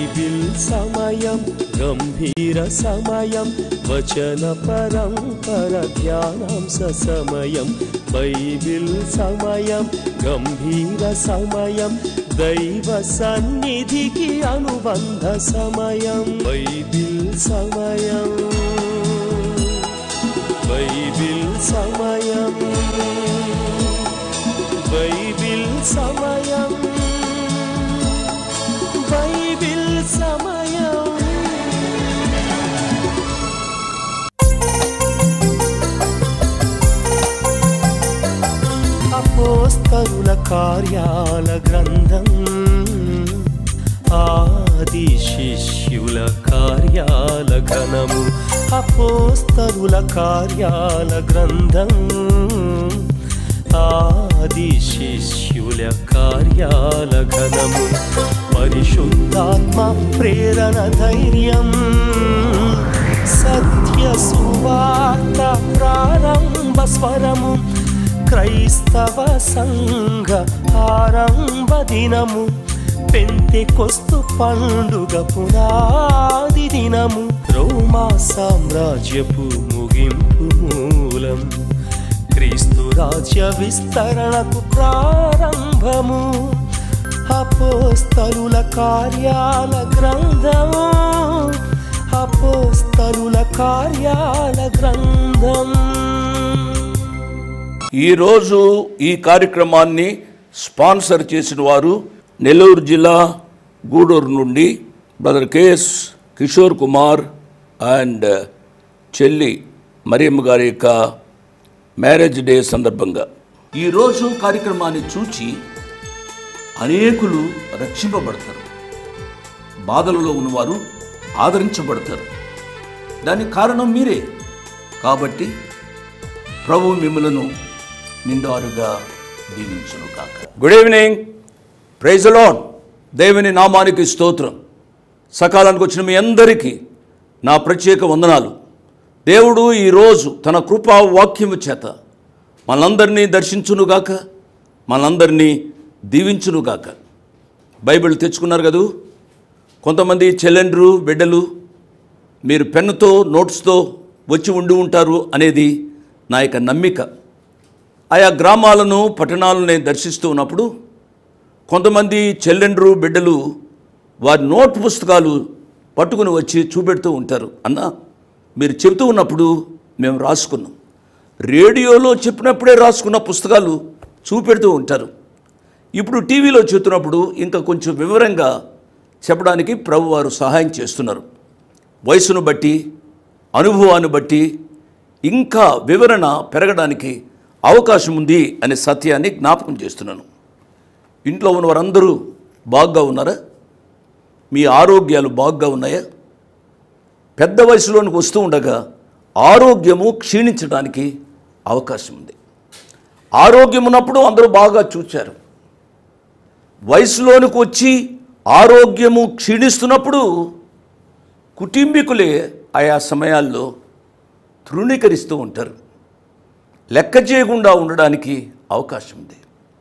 Bible సమయం గంభీర సమయం వచన పరంపర ధ్యానాంశ సమయం బైబిల్ సమయం గంభీర సమయం దైవ సన్నిధికి అనుబంధ సమయం బైబిల్ సమయం బైబిల్ సమయం బైబిల్ సమయం బైబిల్ సమయం అపోస్తరుల కార్యాల గ్రంథం ఆది శిష్యుల కార్యాల ఘనము అపోస్తరుల కార్యాల గ్రంథం ఆది శిష్యుల కార్యాల ఘనము పరిశుద్ధాత్మ ప్రేరణ ధైర్యం సత్య సువార్త ప్రారంభ స్వరము క్రైస్తవ సంఘ ఆరంభ దినము పెంతెకొస్తు పండుగ పునాది దినము రోమా సామ్రాజ్యపు ముగింపు మూలం క్రీస్తు రాజ్య విస్తరణకు ప్రారంభము అపోస్తలుల కార్యాల గ్రంథము అపోస్తలుల కార్యాల గ్రంథం ఈరోజు ఈ కార్యక్రమాన్ని స్పాన్సర్ చేసిన వారు నెల్లూరు జిల్లా గూడూరు నుండి బ్రదర్ కేఎస్ కిషోర్ కుమార్ అండ్ చెల్లి మరియమ్మ గారి యొక్క మ్యారేజ్ డే సందర్భంగా ఈరోజు కార్యక్రమాన్ని చూచి అనేకులు రక్షింపబడతారు బాధలలో ఉన్నవారు ఆదరించబడతారు దానికి కారణం మీరే కాబట్టి ప్రభు మిమ్మలను నిండారుగా దీవించును కాక గుడ్ ఈవినింగ్ ప్రైజ్ లాడ్ దేవుని నామానికి స్తోత్రం సకాలానికి వచ్చిన మీ అందరికీ నా ప్రత్యేక వందనాలు దేవుడు ఈరోజు తన కృపా వాక్యము చేత మనందరినీ దర్శించునుగాక మనందరినీ దీవించునుగాక బైబిల్ తెచ్చుకున్నారు కదూ కొంతమంది చెల్లెండ్రు బిడ్డలు మీరు పెన్నుతో నోట్స్తో వచ్చి ఉండి ఉంటారు అనేది నా యొక్క నమ్మిక ఆయా గ్రామాలను పట్టణాలను నేను దర్శిస్తూ ఉన్నప్పుడు కొంతమంది చెల్లెండ్రు బిడ్డలు వారి నోట్ పుస్తకాలు పట్టుకుని వచ్చి చూపెడుతూ ఉంటారు అన్న మీరు చెబుతూ ఉన్నప్పుడు మేము రాసుకున్నాం రేడియోలో చెప్పినప్పుడే రాసుకున్న పుస్తకాలు చూపెడుతూ ఉంటారు ఇప్పుడు టీవీలో చెబుతున్నప్పుడు ఇంకా కొంచెం వివరంగా చెప్పడానికి ప్రభు వారు సహాయం చేస్తున్నారు వయసును బట్టి అనుభవాన్ని బట్టి ఇంకా వివరణ పెరగడానికి అవకాశం ఉంది అనే సత్యాన్ని జ్ఞాపకం చేస్తున్నాను ఇంట్లో ఉన్న వారందరూ బాగా ఉన్నారా మీ ఆరోగ్యాలు బాగా ఉన్నాయా పెద్ద వయసులోనికి వస్తూ ఉండగా ఆరోగ్యము క్షీణించడానికి అవకాశం ఉంది ఆరోగ్యం ఉన్నప్పుడు అందరూ బాగా చూచారు వయసులోనికి వచ్చి ఆరోగ్యము క్షీణిస్తున్నప్పుడు కుటుంబీకులే ఆయా సమయాల్లో తృణీకరిస్తూ ఉంటారు లెక్క చేయకుండా ఉండడానికి అవకాశం ఉంది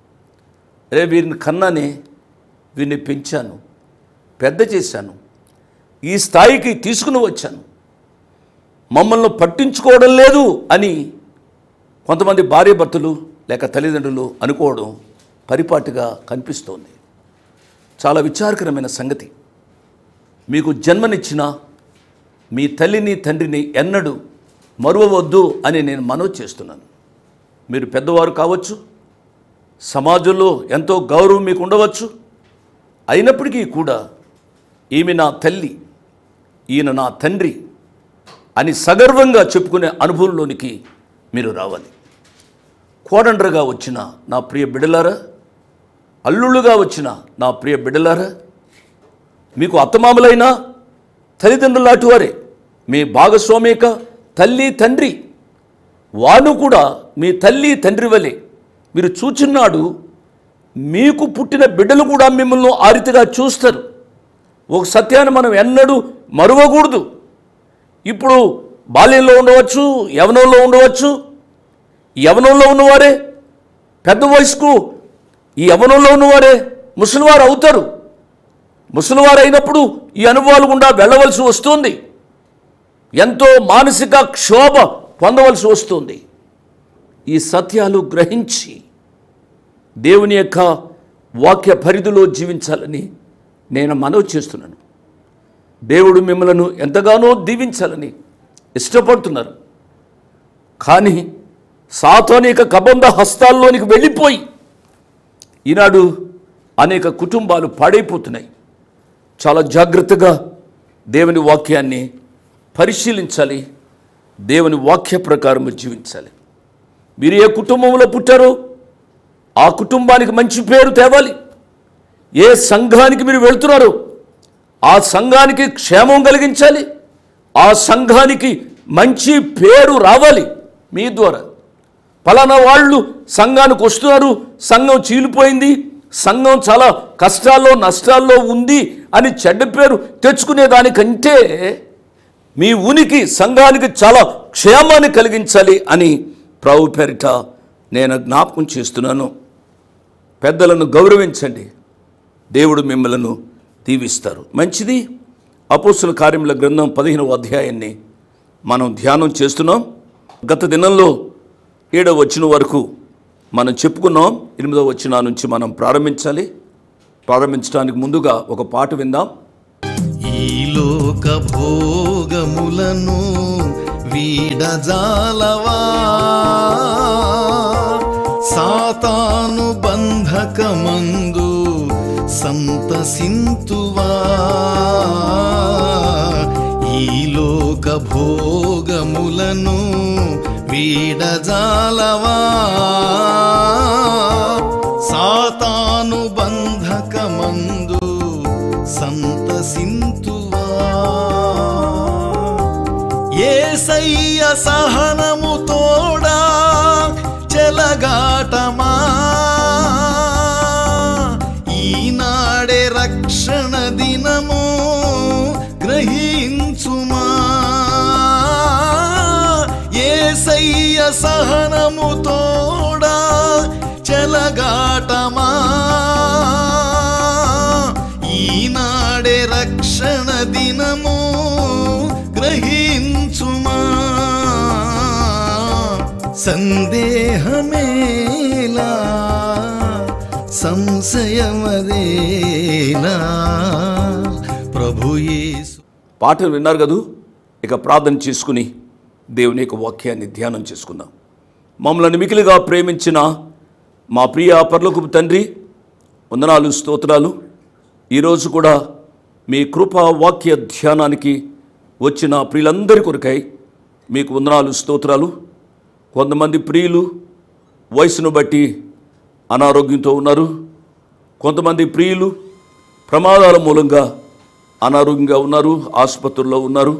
రే వీరిని కన్నానే వీరిని పెంచాను పెద్ద చేశాను ఈ స్థాయికి తీసుకుని వచ్చాను మమ్మల్ని పట్టించుకోవడం లేదు అని కొంతమంది భార్యాభర్తలు లేక తల్లిదండ్రులు అనుకోవడం పరిపాటిగా కనిపిస్తోంది చాలా విచారకరమైన సంగతి మీకు జన్మనిచ్చిన మీ తల్లిని తండ్రిని ఎన్నడూ మరువవద్దు అని నేను మనవి చేస్తున్నాను మీరు పెద్దవారు కావచ్చు సమాజంలో ఎంతో గౌరవం మీకు ఉండవచ్చు అయినప్పటికీ కూడా ఈమె నా తల్లి ఈయన నా తండ్రి అని సగర్వంగా చెప్పుకునే అనుభవంలోనికి మీరు రావాలి కోడండ్రగా వచ్చిన నా ప్రియ బిడలారా అల్లుళ్ళుగా వచ్చిన నా ప్రియ బిడ్డలారా మీకు అత్తమామలైనా తల్లిదండ్రులు లాంటి వారే మీ భాగస్వామిక తల్లి తండ్రి వాను కూడా మీ తల్లి తండ్రి వలె మీరు చూచున్నాడు మీకు పుట్టిన బిడ్డలు కూడా మిమ్మల్ని ఆ రీతిగా చూస్తారు ఒక సత్యాన్ని మనం ఎన్నడూ మరువకూడదు ఇప్పుడు బాల్యంలో ఉండవచ్చు యవనంలో ఉండవచ్చు యవనంలో ఉన్నవారే పెద్ద వయసుకు ఈ యవనంలో ఉన్నవారే ముసలివారు అవుతారు ముసలివారైనప్పుడు ఈ అనుభవాలు గుండా వెళ్ళవలసి వస్తుంది ఎంతో మానసిక క్షోభ పొందవలసి వస్తుంది ఈ సత్యాలు గ్రహించి దేవుని యొక్క వాక్య పరిధిలో జీవించాలని నేను మనవి చేస్తున్నాను దేవుడు మిమ్మలను ఎంతగానో దీవించాలని ఇష్టపడుతున్నారు కానీ సాతానిక కబంధ హస్తాల్లోనికి వెళ్ళిపోయి ఈనాడు అనేక కుటుంబాలు పాడైపోతున్నాయి చాలా జాగ్రత్తగా దేవుని వాక్యాన్ని పరిశీలించాలి దేవుని వాక్య ప్రకారం జీవించాలి మీరు ఏ కుటుంబంలో పుట్టారో ఆ కుటుంబానికి మంచి పేరు తేవాలి ఏ సంఘానికి మీరు వెళ్తున్నారో ఆ సంఘానికి క్షేమం కలిగించాలి ఆ సంఘానికి మంచి పేరు రావాలి మీ ద్వారా పలానా వాళ్ళు సంఘానికి వస్తున్నారు సంఘం చీలిపోయింది సంఘం చాలా కష్టాల్లో నష్టాల్లో ఉంది అని చెడ్డ పేరు తెచ్చుకునే దానికంటే మీ ఉనికి సంఘానికి చాలా క్షేమాన్ని కలిగించాలి అని ప్రభు పేరిట నేను జ్ఞాపకం చేస్తున్నాను పెద్దలను గౌరవించండి దేవుడు మిమ్మలను దీవిస్తారు మంచిది అపోస్తుల కార్యముల గ్రంథం పదిహేనవ అధ్యాయాన్ని మనం ధ్యానం చేస్తున్నాం గత దినంలో ఏడవ వచ్చిన వరకు మనం చెప్పుకున్నాం ఎనిమిదవ వచ్చిన నుంచి మనం ప్రారంభించాలి ప్రారంభించడానికి ముందుగా ఒక పాట విందాం ఈ లోక భోగములను వీడజాలవా సాతాను బంధకమందు సంతసింతువా ఈ లోక భోగములను వీడజాలవా సాతాను బంధకమందు సంతసింతువా ఏసయ్య సహనము తోడా చెలగాటమా ఈనాడే రక్షణ దినము గ్రహించుమా ఏసయ్య సహనము తోడా చెలగాటమా ఈనాడే రక్షణ దినము గ్రహించుమా సందేహమేలా సంశయమదేలా ప్రభుయేసు పాటలు విన్నారు కదూ ఇక ప్రార్థన చేసుకుని దేవుని యొక్క వాక్యాన్ని ధ్యానం చేసుకుందాం మమ్మల్ని మికిలిగా ప్రేమించిన మా ప్రియ పర్లోకపు తండ్రి వందనాలు స్తోత్రాలు ఈరోజు కూడా మీ కృపా వాక్య ధ్యానానికి వచ్చిన ప్రియులందరి కొరకై మీకు వందనాలు స్తోత్రాలు కొంతమంది ప్రియులు వయసును బట్టి అనారోగ్యంతో ఉన్నారు కొంతమంది ప్రియులు ప్రమాదాల మూలంగా అనారోగ్యంగా ఉన్నారు ఆసుపత్రుల్లో ఉన్నారు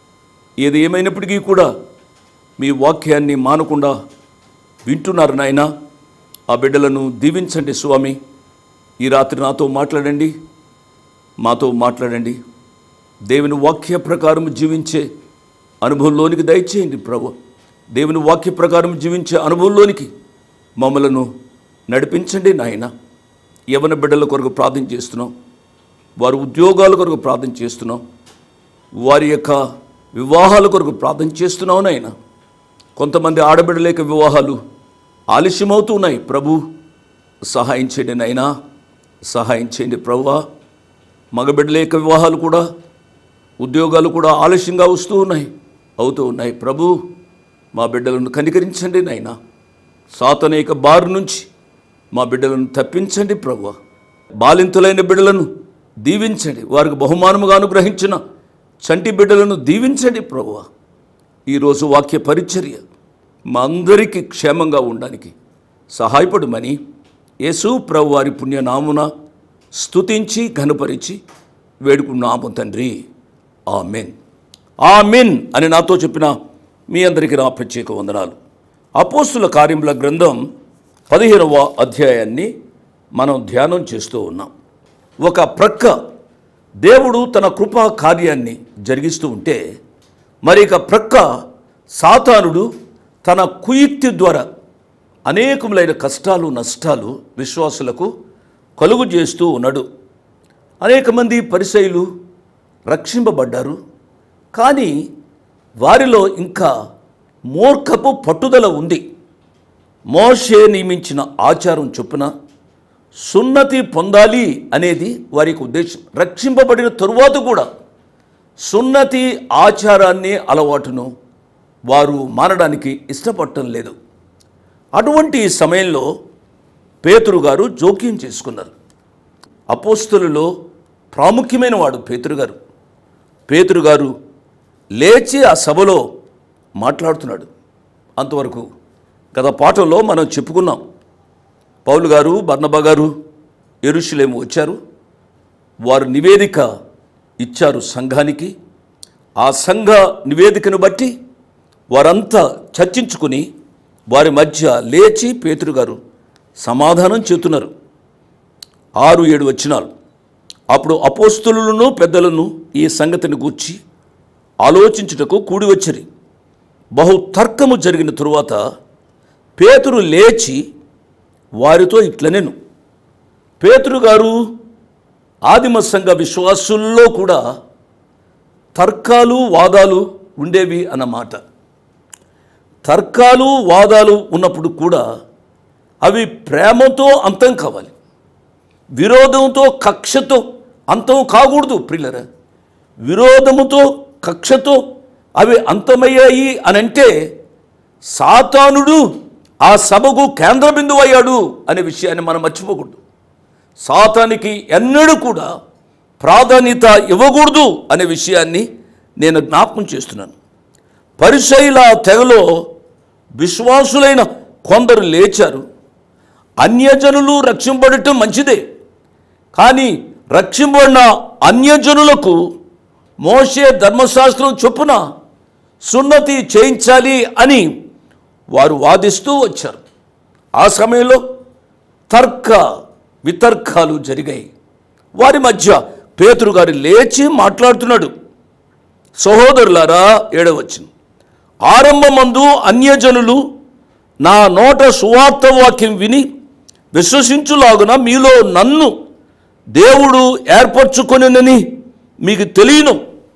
ఏది ఏమైనప్పటికీ కూడా మీ వాక్యాన్ని మానకుండా వింటున్నారు నాయన ఆ బిడ్డలను దీవించండి స్వామి ఈ రాత్రి నాతో మాట్లాడండి మాతో మాట్లాడండి దేవుని వాక్య ప్రకారం జీవించే అనుభవంలోనికి దయచేయండి ప్రభు దేవుని వాక్య ప్రకారం జీవించే అనుభవంలోనికి మమ్మలను నడిపించండి నాయన యవన బిడ్డల కొరకు ప్రార్థన చేస్తున్నాం వారి ఉద్యోగాల కొరకు ప్రార్థన చేస్తున్నాం వారి యొక్క వివాహాల కొరకు ప్రార్థన చేస్తున్నాం నాయన కొంతమంది ఆడబిడ్డల యొక్క వివాహాలు ఆలస్యమవుతున్నాయి ప్రభు సహాయం చేయండి నాయనా సహాయం చేయండి ప్రభువా మగబిడ్డల యొక్క వివాహాలు కూడా ఉద్యోగాలు కూడా ఆలస్యంగా వస్తూ ఉన్నాయి అవుతూ ఉన్నాయి ప్రభు మా బిడ్డలను కనికరించండి నాయనా సాతనేక బారు నుంచి మా బిడ్డలను తప్పించండి ప్రభు బాలింతులైన బిడ్డలను దీవించండి వారికి బహుమానముగా అనుగ్రహించిన చంటి బిడ్డలను దీవించండి ప్రభు ఈరోజు వాక్య పరిచర్య మా అందరికీ క్షేమంగా ఉండడానికి సహాయపడమని యేసు ప్రభు వారి పుణ్యనామున స్తుతించి ఘనపరిచి వేడుకున్నాము తండ్రి ఆమెన్ ఆమెన్ అని నాతో చెప్పిన మీ అందరికీ నా ప్రత్యేక వందనాలు అపోస్తుల కార్యముల గ్రంథం పదిహేనవ అధ్యాయాన్ని మనం ధ్యానం చేస్తూ ఉన్నాం ఒక ప్రక్క దేవుడు తన కృపా కార్యాన్ని జరిగిస్తూ ఉంటే మరి ఇక ప్రక్క సాతానుడు తన కుయుక్తి ద్వారా అనేకములైన కష్టాలు నష్టాలు విశ్వాసులకు కలుగు చేస్తూ ఉన్నాడు అనేక మంది పరిసయులు రక్షింపబడ్డారు కానీ వారిలో ఇంకా మూర్ఖపు పట్టుదల ఉంది మోషే నియమించిన ఆచారం చొప్పున సున్నతి పొందాలి అనేది వారి యొక్క ఉద్దేశం రక్షింపబడిన తరువాత కూడా సున్నతి ఆచారాన్ని అలవాటును వారు మారడానికి ఇష్టపడటం లేదు అటువంటి సమయంలో పేతురు గారు జోక్యం చేసుకున్నారు అపోస్తులలో ప్రాముఖ్యమైన వాడు పేతురు గారు పేతురు గారు లేచి ఆ సభలో మాట్లాడుతున్నాడు అంతవరకు గత పాఠంలో మనం చెప్పుకున్నాం పౌలు గారు బర్నబా గారు ఎరుషులేము వచ్చారు వారు నివేదిక ఇచ్చారు సంఘానికి ఆ సంఘ నివేదికను బట్టి వారంతా చర్చించుకుని వారి మధ్య లేచి పేతురు గారు సమాధానం చెబుతున్నారు ఆరు ఏడు వచ్చినాలు అప్పుడు అపోస్తులను పెద్దలను ఈ సంగతిని గూర్చి ఆలోచించుటకు కూడి వచ్చిరి బహు తర్కము జరిగిన తరువాత పేతురు లేచి వారితో ఇట్లనెను పేతురు గారు ఆదిమ సంఘ విశ్వాసుల్లో కూడా తర్కాలు వాదాలు ఉండేవి అన్నమాట తర్కాలు వాదాలు ఉన్నప్పుడు కూడా అవి ప్రేమతో అంతం కావాలి విరోధంతో కక్షతో అంతం కాకూడదు ప్రిల్లరా విరోధముతో కక్షతో అవి అంతమయ్యాయి అని అంటే సాతానుడు ఆ సభకు కేంద్ర బిందువు అయ్యాడు అనే విషయాన్ని మనం మర్చిపోకూడదు సాతానికి ఎన్నడూ కూడా ప్రాధాన్యత ఇవ్వకూడదు అనే విషయాన్ని నేను జ్ఞాపకం చేస్తున్నాను పరిశైల తెగలో విశ్వాసులైన కొందరు లేచారు అన్యజనులు రక్షింపడటం మంచిదే కానీ రక్షింపబడిన అన్యజనులకు మోసే ధర్మశాస్త్రం చొప్పున సున్నతి చేయించాలి అని వారు వాదిస్తూ వచ్చారు ఆ సమయంలో తర్క వితర్కాలు జరిగాయి వారి మధ్య పేతురు గారు లేచి మాట్లాడుతున్నాడు సహోదరులారా ఏడవచ్చును ఆరంభమందు అన్యజనులు నా నోట సువార్త వాక్యం విని విశ్వసించులాగున మీలో నన్ను దేవుడు ఏర్పరచుకొనినని మీకు తెలియను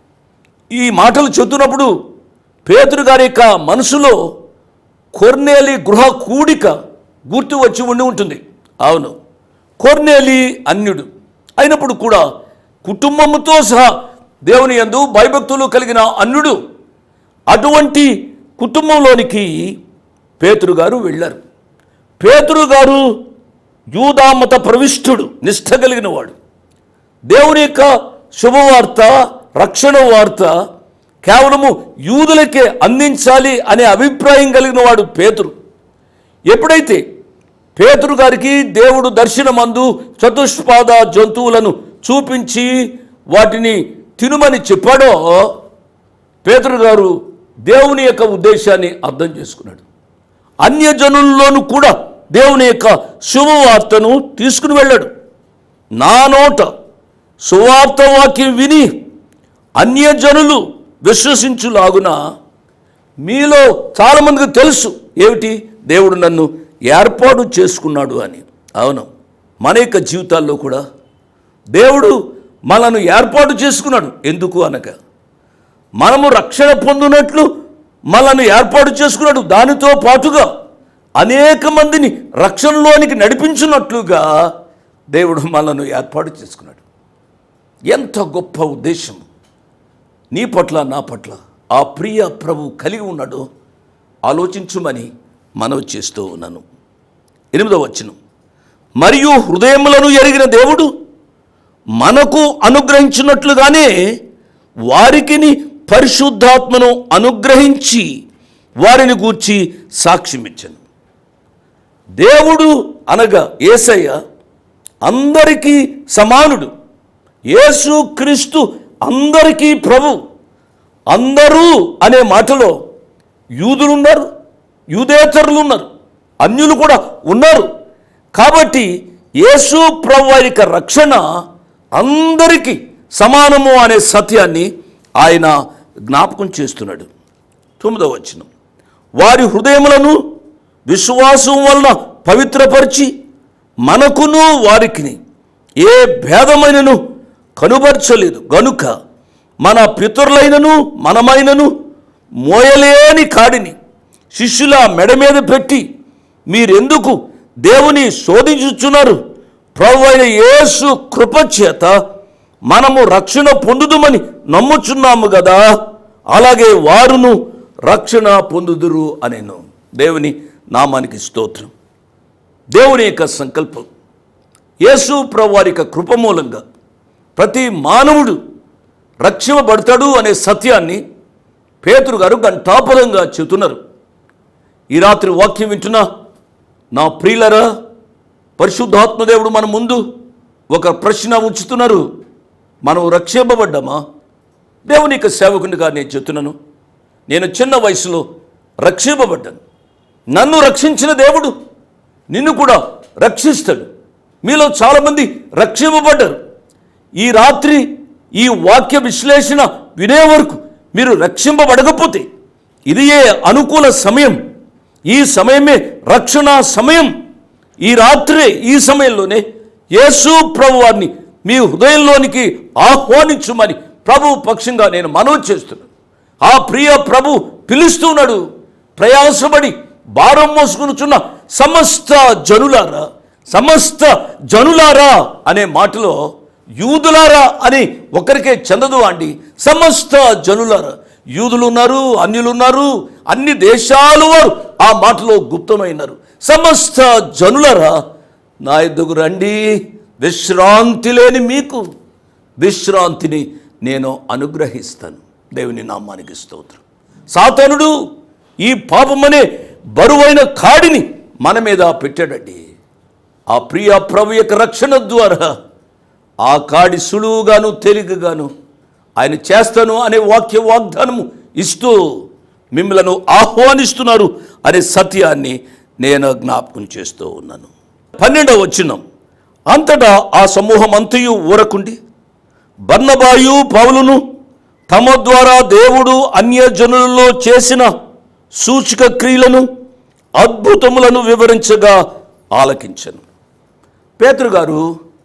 ఈ మాటలు చెబుతున్నప్పుడు పేతురు గారి యొక్క మనసులో కొర్నేలి గృహ కూడిక గుర్తు వచ్చి ఉండి ఉంటుంది అవును కొర్నేలి అన్యుడు అయినప్పుడు కూడా కుటుంబముతో సహా దేవుని యందు భయభక్తులు కలిగిన అన్యుడు అటువంటి కుటుంబంలోనికి పేతురు గారు వెళ్ళారు పేతురు గారు యూదామత ప్రవిష్ఠుడు నిష్ఠ కలిగిన వాడు దేవుని యొక్క శుభవార్త రక్షణ వార్త కేవలము యూదులకే అందించాలి అనే అభిప్రాయం కలిగిన వాడు పేతురు ఎప్పుడైతే పేతురు గారికి దేవుడు దర్శనమందు చతుష్పాద జంతువులను చూపించి వాటిని తినుమని చెప్పాడో పేతురు గారు దేవుని యొక్క ఉద్దేశాన్ని అర్థం చేసుకున్నాడు అన్యజనుల్లోనూ కూడా దేవుని యొక్క శుభవార్తను తీసుకుని వెళ్ళాడు నా నోట సువార్త వాక్యం విని అన్యజనులు విశ్వసించులాగున మీలో చాలామందికి తెలుసు ఏమిటి దేవుడు నన్ను ఏర్పాటు చేసుకున్నాడు అని అవును మన యొక్క జీవితాల్లో కూడా దేవుడు మనను ఏర్పాటు చేసుకున్నాడు ఎందుకు అనగా మనము రక్షణ పొందినట్లు మనల్ని ఏర్పాటు చేసుకున్నాడు దానితో పాటుగా అనేక మందిని రక్షణలోనికి నడిపించినట్లుగా దేవుడు మనల్ని ఏర్పాటు చేసుకున్నాడు ఎంత గొప్ప ఉద్దేశం నీ పట్ల నా పట్ల ఆ ప్రియ ప్రభు కలిగి ఉన్నాడో ఆలోచించుమని మనవి చేస్తూ ఉన్నాను ఎనిమిదవ వచనం మరియు హృదయములను ఎరిగిన దేవుడు మనకు అనుగ్రహించినట్లుగానే వారికిని పరిశుద్ధాత్మను అనుగ్రహించి వారిని గూర్చి సాక్ష్యమిచ్చను దేవుడు అనగా ఏసయ్య అందరికీ సమానుడు యేసు క్రీస్తు అందరికీ ప్రభు అందరూ అనే మాటలో యూదులు ఉన్నారు యూదేతరులు ఉన్నారు అన్యులు కూడా ఉన్నారు కాబట్టి యేసు ప్రభు వారి యొక్క రక్షణ అందరికీ సమానము అనే సత్యాన్ని ఆయన జ్ఞాపకం చేస్తున్నాడు తొమ్మిదవ వచనం వారి హృదయములను విశ్వాసం వలన పవిత్రపరిచి మనకును వారికిని ఏ భేదమైనను కనుబర్చలేదు గనుక మన పితరులైనను మనమైనను మోయలేని కాడిని శిష్యుల మెడ మీద పెట్టి మీరెందుకు దేవుని శోధించుచున్నారు ప్రభు అయిన యేసు కృపచేత మనము రక్షణ పొందుదుమని నమ్ముచున్నాము కదా అలాగే వారును రక్షణ పొందుదురు అనేను దేవుని నామానికి స్తోత్రం దేవుని యొక్క సంకల్పం యేసు ప్రభు వారి యొక్క కృప మూలంగా ప్రతి మానవుడు రక్షింపబడతాడు అనే సత్యాన్ని పేతురు గారు గంటాపదంగా చెబుతున్నారు ఈ రాత్రి వాక్యం వింటున్నా నా ప్రియులరా పరిశుద్ధాత్మదేవుడు మన ముందు ఒక ప్రశ్న ఉంచుతున్నారు మనం రక్షింపబడ్డామా దేవుని యొక్క సేవకునిగా నేను చెప్తున్నాను నేను చిన్న వయసులో రక్షింపబడ్డాను నన్ను రక్షించిన దేవుడు నిన్ను కూడా రక్షిస్తాడు మీలో చాలామంది రక్షింపబడ్డారు ఈ రాత్రి ఈ వాక్య విశ్లేషణ వినే వరకు మీరు రక్షింపబడకపోతే ఇది ఏ అనుకూల సమయం ఈ సమయమే రక్షణ సమయం ఈ రాత్రే ఈ సమయంలోనే యేసు ప్రభు వారిని మీ హృదయంలోనికి ఆహ్వానించుమని ప్రభు పక్షంగా నేను మనవి చేస్తున్నాను ఆ ప్రియ ప్రభు పిలుస్తున్నాడు ప్రయాసపడి భారం మోసుకునుచున్న సమస్త జనులారా సమస్త జనులారా అనే మాటలో యూదులారా అని ఒకరికే చెందదు అండి సమస్త జనులారా యూదులు ఉన్నారు అన్యులు ఉన్నారు అన్ని దేశాలు వారు ఆ మాటలో గుప్తమైనారు సమస్త జనులరా నా ఎద్దుకు రండి విశ్రాంతి లేని మీకు విశ్రాంతిని నేను అనుగ్రహిస్తాను దేవుని నామానికి స్తోత్రం సాతానుడు ఈ పాపమనే బరువైన కాడిని మన మీద పెట్టాడండి ఆ ప్రియ ప్రభు యొక్క రక్షణ ద్వారా ఆ కాడి సులువుగాను తేలికగాను ఆయన చేస్తాను అనే వాక్య వాగ్దానము ఇస్తూ మిమ్మలను ఆహ్వానిస్తున్నారు అనే సత్యాన్ని నేను జ్ఞాపకం చేస్తూ ఉన్నాను పన్నెండవ వచ్చినం అంతటా ఆ సమూహం అంతయు ఊరకుండి బర్నబాయు పౌలును తమ ద్వారా దేవుడు అన్యజనులలో చేసిన సూచక క్రియలను అద్భుతములను వివరించగా ఆలకించను పేతురు గారు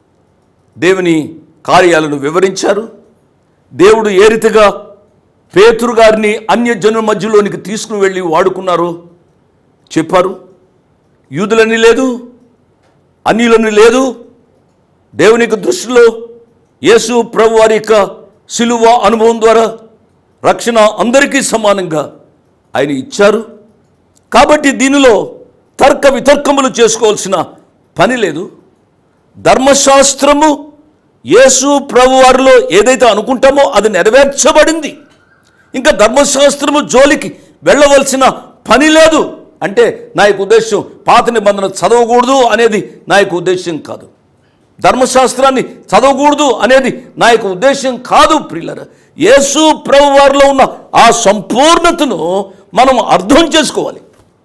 దేవుని కార్యాలను వివరించారు దేవుడు ఏ రీతిగా పేతురు గారిని అన్యజనుల మధ్యలోనికి తీసుకుని వెళ్ళి వాడుకున్నారో చెప్పారు యూదులని లేదు అన్యులని లేదు దేవుని యొక్క దృష్టిలో యేసు ప్రభు వారి యొక్క సిలువ అనుభవం ద్వారా రక్షణ అందరికీ సమానంగా ఆయన ఇచ్చారు కాబట్టి దీనిలో తర్క వితర్కములు చేసుకోవాల్సిన పని లేదు ధర్మశాస్త్రము యేసు ప్రభు వారిలో ఏదైతే అనుకుంటామో అది నెరవేర్చబడింది ఇంకా ధర్మశాస్త్రము జోలికి వెళ్ళవలసిన పని లేదు అంటే నా యొక్క ఉద్దేశం పాత నిబంధన చదవకూడదు అనేది నా యొక్క ఉద్దేశం కాదు ధర్మశాస్త్రాన్ని చదవకూడదు అనేది నా యొక్క ఉద్దేశం కాదు ప్రియులర యేసు ప్రభు వారిలో ఉన్న ఆ సంపూర్ణతను మనం అర్థం చేసుకోవాలి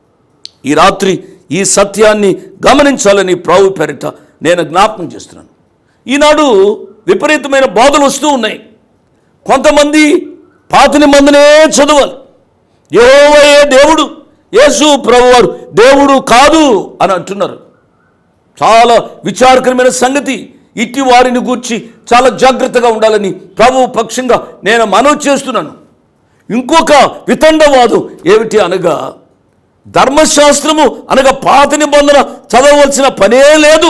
ఈ రాత్రి ఈ సత్యాన్ని గమనించాలని ప్రభు పేరిట నేను జ్ఞాపకం చేస్తున్నాను ఈనాడు విపరీతమైన బాధలు వస్తూ ఉన్నాయి కొంతమంది పాత నిబంధనే చదవాలి యెహోవాయే దేవుడు యేసు ప్రభువారు దేవుడు కాదు అని అంటున్నారు చాలా విచారకరమైన సంగతి ఇట్టి వారిని గూర్చి చాలా జాగ్రత్తగా ఉండాలని ప్రభు పక్షంగా నేను మనవి చేస్తున్నాను ఇంకొక వితండవాదం ఏమిటి అనగా ధర్మశాస్త్రము అనగా పాత నిబంధన చదవవలసిన పనే లేదు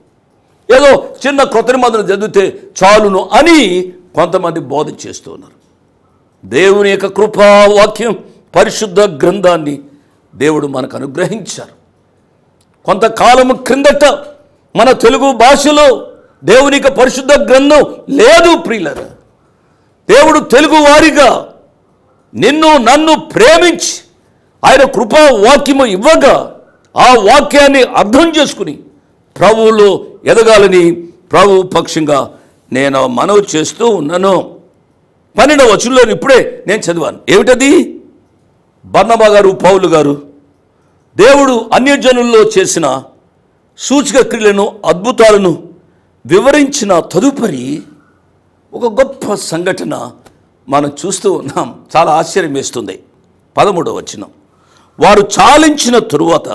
ఏదో చిన్న కొత్త నిబంధన చదివితే చాలును అని కొంతమంది బోధ చేస్తూ ఉన్నారు దేవుని యొక్క కృపా వాక్యం పరిశుద్ధ గ్రంథాన్ని దేవుడు మనకు అనుగ్రహించారు కొంతకాలం క్రిందట మన తెలుగు భాషలో దేవుని యొక్క పరిశుద్ధ గ్రంథం లేదు ప్రియులరా దేవుడు తెలుగు వారిగా నిన్ను నన్ను ప్రేమించి ఆయన కృపా వాక్యము ఇవ్వగా ఆ వాక్యాన్ని అర్థం చేసుకుని ప్రభువులో ఎదగాలని ప్రభు పక్షంగా నేను మనవి చేస్తూ ఉన్నాను పన్నెండవ వచనంలో ఇప్పుడే నేను చదివాను ఏమిటది బర్ణబా గారు పౌలు గారు దేవుడు అన్యజనుల్లో చేసిన సూచక క్రియలను అద్భుతాలను వివరించిన తదుపరి ఒక గొప్ప సంఘటన మనం చూస్తూ ఉన్నాం చాలా ఆశ్చర్యం వేస్తుంది పదమూడవ వచనం వారు చాలించిన తరువాత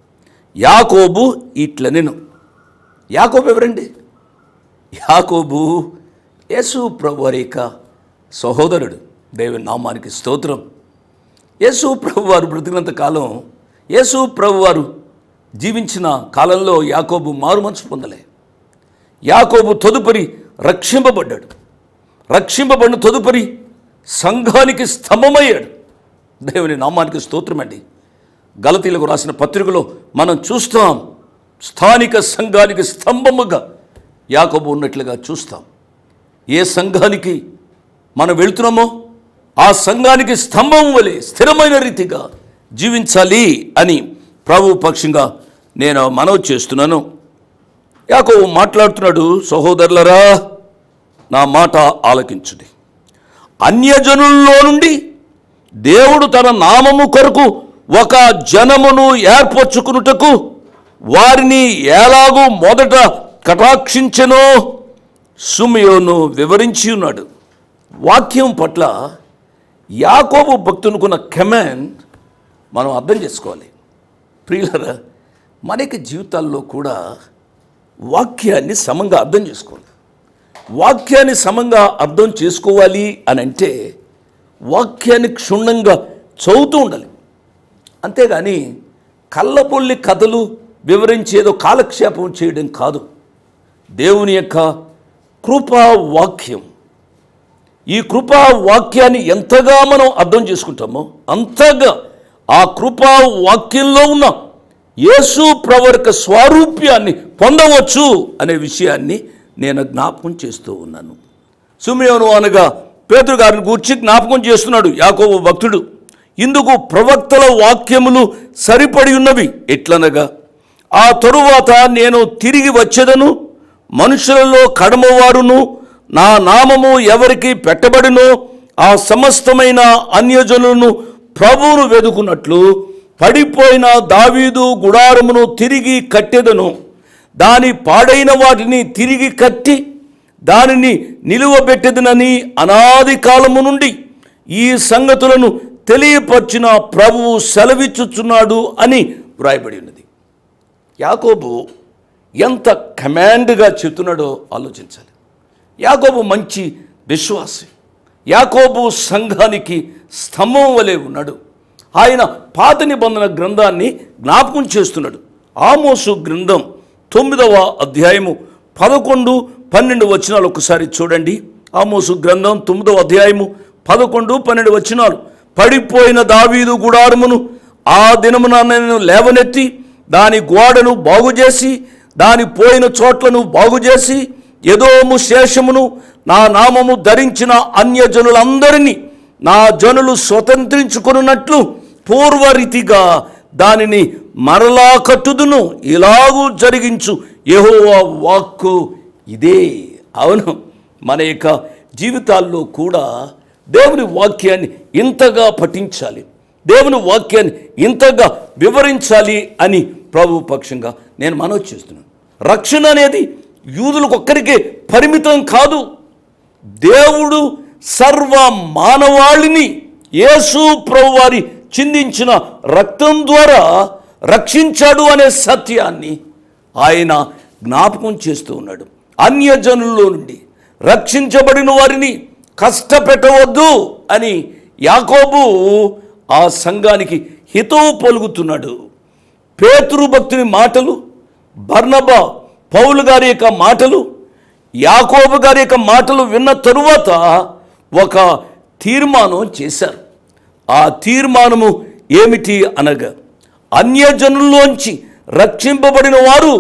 యాకోబు ఇట్లనెను యాకోబు ఎవరండి యాకోబు యేసు ప్రభు వారి యొక్క సహోదరుడు దేవుని నామానికి స్తోత్రం యేసు ప్రభు వారు బ్రతికినంత కాలం యేసు ప్రభు వారు జీవించిన కాలంలో యాకోబు మారు మనసు పొందలే యాకోబు తదుపరి రక్షింపబడ్డాడు రక్షింపబడిన తదుపరి సంఘానికి స్తంభమయ్యాడు దేవుని నామానికి స్తోత్రమండి గలతీలకు రాసిన పత్రికలో మనం చూస్తాం స్థానిక సంఘానికి స్తంభముగా యాకోబు ఉన్నట్లుగా చూస్తాం ఏ సంఘానికి మనం వెళ్తున్నామో ఆ సంఘానికి స్తంభం వలె స్థిరమైన రీతిగా జీవించాలి అని ప్రభు పక్షంగా నేను మనవి చేస్తున్నాను యాకోబు మాట్లాడుతున్నాడు సహోదరులరా నా మాట ఆలకించుడి అన్యజనుల్లో నుండి దేవుడు తన నామము కొరకు ఒక జనమును ఏర్పరచుకునుటకు వారిని ఎలాగూ మొదట కటాక్షించెనో సుమియోను వివరించి ఉన్నాడు వాక్యం పట్ల యాకోబు భక్తునుకున్న కమాండ్ మనం అర్థం చేసుకోవాలి ప్రియులరా మనకి జీవితాల్లో కూడా వాక్యాన్ని సమంగా అర్థం చేసుకోవాలి వాక్యాన్ని సమంగా అర్థం చేసుకోవాలి అని అంటే వాక్యాన్ని క్షుణ్ణంగా చదువుతూ ఉండాలి అంతేగాని కళ్ళబొల్లి కథలు వివరించేదో కాలక్షేపం చేయడం కాదు దేవుని యొక్క కృపా వాక్యం ఈ కృపా వాక్యాన్ని ఎంతగా మనం అర్థం చేసుకుంటామో అంతగా ఆ కృపా వాక్యంలో ఉన్న యేసు ప్రవర్క స్వారూప్యాన్ని పొందవచ్చు అనే విషయాన్ని నేను జ్ఞాపకం చేస్తూ ఉన్నాను సుమయోను అనగా పేతురు గారిని గూర్చి జ్ఞాపకం చేస్తున్నాడు యాకోబు భక్తుడు ఇందుకు ప్రవక్తల వాక్యములు సరిపడి ఉన్నవి ఎట్లనగా ఆ తరువాత నేను తిరిగి వచ్చేదను మనుషులలో కడమవారును నా నామము ఎవరికి పెట్టబడినో ఆ సమస్తమైన అన్యజనులను ప్రభువును వెదుకున్నట్లు పడిపోయిన దావీదు గుడారమును తిరిగి కట్టెదను దాని పాడైన వాటిని తిరిగి కట్టి దానిని నిలువబెట్టెదనని అనాది కాలము నుండి ఈ సంగతులను తెలియపరిచిన ప్రభువు సెలవిచ్చుచున్నాడు అని వ్రాయబడి ఉన్నది యాకోబు ఎంత కమాండ్గా చెప్తున్నాడో ఆలోచించాలి యాకోబు మంచి విశ్వాసి యాకోబు సంఘానికి స్తంభం వలె ఉన్నాడు ఆయన పాత నిబంధన గ్రంథాన్ని జ్ఞాపకం చేస్తున్నాడు ఆమోసు గ్రంథం తొమ్మిదవ అధ్యాయము పదకొండు పన్నెండు వచనాలు ఒకసారి చూడండి ఆమోసు గ్రంథం తొమ్మిదవ అధ్యాయము పదకొండు పన్నెండు వచనాలు పడిపోయిన దావీదు గుడారమును ఆ దినమున నేను లేవనెత్తి దాని గోడను బాగుచేసి దాని పోయిన చోట్లను బాగుచేసి ఎదోము శేషమును నా నామము ధరించిన అన్యజనులందరినీ నా జనులు స్వతంత్రించుకున్నట్లు పూర్వరీతిగా దానిని మరలా కట్టుదును ఇలాగూ జరిగించు యెహోవా వాక్కు ఇదే అవును మన యొక్క జీవితాల్లో కూడా దేవుని వాక్యాన్ని ఇంతగా పఠించాలి దేవుని వాక్యాన్ని ఇంతగా వివరించాలి అని ప్రభు పక్షంగా నేను మనవి చేస్తున్నాను రక్షణ అనేది యూదులకు ఒక్కరికే పరిమితం కాదు దేవుడు సర్వ మానవాళిని యేసు ప్రభు వారి చిందించిన రక్తం ద్వారా రక్షించాడు అనే సత్యాన్ని ఆయన జ్ఞాపకం చేస్తూ ఉన్నాడు అన్యజనుల్లో నుండి రక్షించబడిన వారిని కష్టపెట్టవద్దు అని యాకోబు ఆ సంఘానికి హితవు పలుకుతున్నాడు పేతురు భక్తుని మాటలు బర్నబా పౌలు గారి యొక్క మాటలు యాకోబు గారి యొక్క మాటలు విన్న తరువాత ఒక తీర్మానం చేశారు ఆ తీర్మానము ఏమిటి అనగా అన్యజనుల్లోంచి రక్షింపబడిన వారు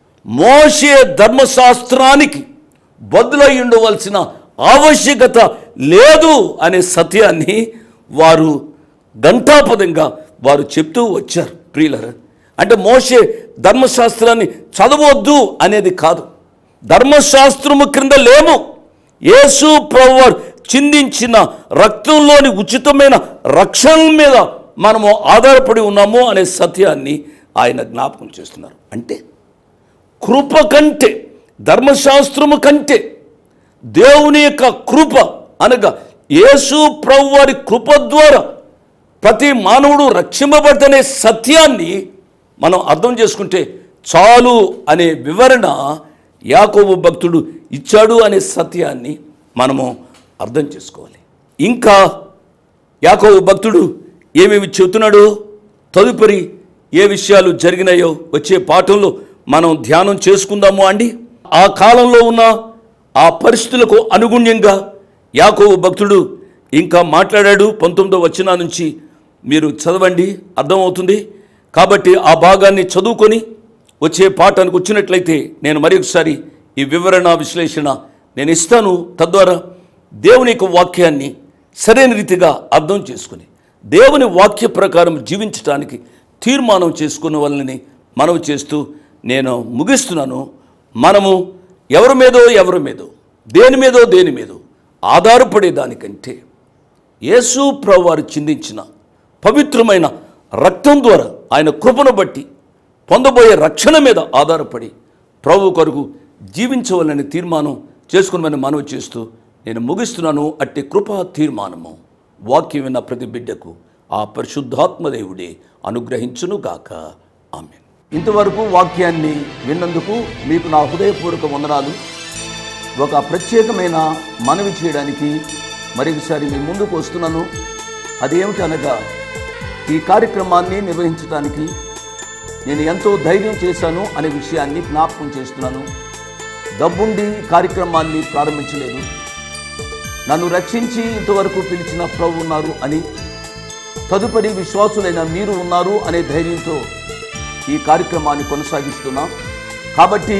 మోషే ధర్మశాస్త్రానికి బదులై ఉండవలసిన ఆవశ్యకత లేదు అనే సత్యాన్ని వారు గంటాపదంగా వారు చెప్తూ వచ్చారు ప్రియులరా అంటే మోషే ధర్మశాస్త్రాన్ని చదవద్దు అనేది కాదు ధర్మశాస్త్రము క్రింద లేము యేసు ప్రభువారు చిందించిన రక్తంలోని ఉచితమైన రక్షణ మీద మనము ఆధారపడి ఉన్నాము అనే సత్యాన్ని ఆయన జ్ఞాపకం చేస్తున్నారు అంటే కృప కంటే ధర్మశాస్త్రము కంటే దేవుని యొక్క కృప అనగా యేసు ప్రభు వారి కృప ద్వారా ప్రతి మానవుడు రక్షింపబడతనే సత్యాన్ని మనం అర్థం చేసుకుంటే చాలు అనే వివరణ యాకోబు భక్తుడు ఇచ్చాడు అనే సత్యాన్ని మనము అర్థం చేసుకోవాలి ఇంకా యాకోబు భక్తుడు ఏమేమి చెబుతున్నాడో తదుపరి ఏ విషయాలు జరిగినాయో వచ్చే పాఠంలో మనం ధ్యానం చేసుకుందాము అండి ఆ కాలంలో ఉన్న ఆ పరిస్థితులకు అనుగుణ్యంగా యాకోబు భక్తుడు ఇంకా మాట్లాడాడు పంతొమ్మిదో వచ్చిన నుంచి మీరు చదవండి అర్థమవుతుంది కాబట్టి ఆ భాగాన్ని చదువుకొని వచ్చే పాఠానికి వచ్చినట్లయితే నేను మరి ఒకసారి ఈ వివరణ విశ్లేషణ నేను ఇస్తాను తద్వారా దేవుని యొక్క వాక్యాన్ని సరైన రీతిగా అర్థం చేసుకుని దేవుని వాక్య ప్రకారం జీవించడానికి తీర్మానం చేసుకున్న వాళ్ళని మనవి చేస్తూ నేను ముగిస్తున్నాను మనము ఎవరి మీదో ఎవరి మీదో దేని మీదో దేని మీదో ఆధారపడే దానికంటే యేసు ప్రభువారు చిందించిన పవిత్రమైన రక్తం ద్వారా ఆయన కృపను బట్టి పొందబోయే రక్షణ మీద ఆధారపడి ప్రభు కొరకు జీవించవాలని తీర్మానం చేసుకుని మనవి చేస్తూ నేను ముగిస్తున్నాను అట్టి కృపా తీర్మానము వాక్యం విన్న ప్రతి బిడ్డకు ఆ పరిశుద్ధాత్మదేవుడే అనుగ్రహించును గాక ఆమె ఇంతవరకు వాక్యాన్ని విన్నందుకు మీకు నా హృదయపూర్వక వందనాలు ఒక ప్రత్యేకమైన మనవి చేయడానికి మరొకసారి మీ ముందుకు వస్తున్నాను అదేమిటి అనగా ఈ కార్యక్రమాన్ని నిర్వహించడానికి నేను ఎంతో ధైర్యం చేశాను అనే విషయాన్ని జ్ఞాపకం చేస్తున్నాను డబ్బుండి ఈ కార్యక్రమాన్ని ప్రారంభించలేదు నన్ను రక్షించి ఇంతవరకు పిలిచిన ప్రభు ఉన్నారు అని తదుపరి విశ్వాసులైన మీరు ఉన్నారు అనే ధైర్యంతో ఈ కార్యక్రమాన్ని కొనసాగిస్తున్నాం కాబట్టి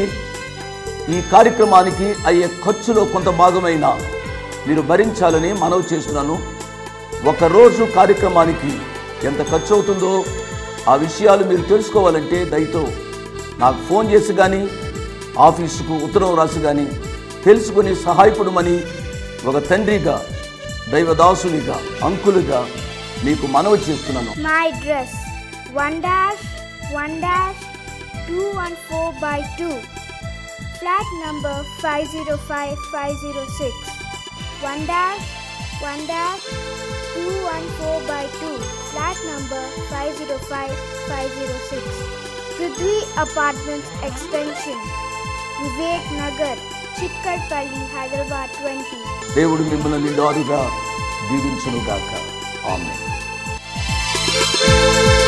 ఈ కార్యక్రమానికి అయ్యే ఖర్చులో కొంత భాగమైన మీరు భరించాలని మనవి చేస్తున్నాను ఒకరోజు కార్యక్రమానికి ఎంత ఖర్చు అవుతుందో ఆ విషయాలు మీరు తెలుసుకోవాలంటే దయతో నాకు ఫోన్ చేసి కానీ ఆఫీసుకు ఉత్తరం రాసి కానీ తెలుసుకుని సహాయపడమని ఒక తండ్రిగా దైవదాసునిగా అంకులుగా మీకు మనవి చేస్తున్నాను My address 1 dash 1 dash 214 by 2 flat number 505506 1 dash 1 dash 214 by 2 flat number 505506 Prithvi Apartments Extension Vivek Nagar Chikkarpalli Hyderabad 20 దేవుడు మిమ్మల్ని నిండారుగా దీవించునుగాక ఆమె Thank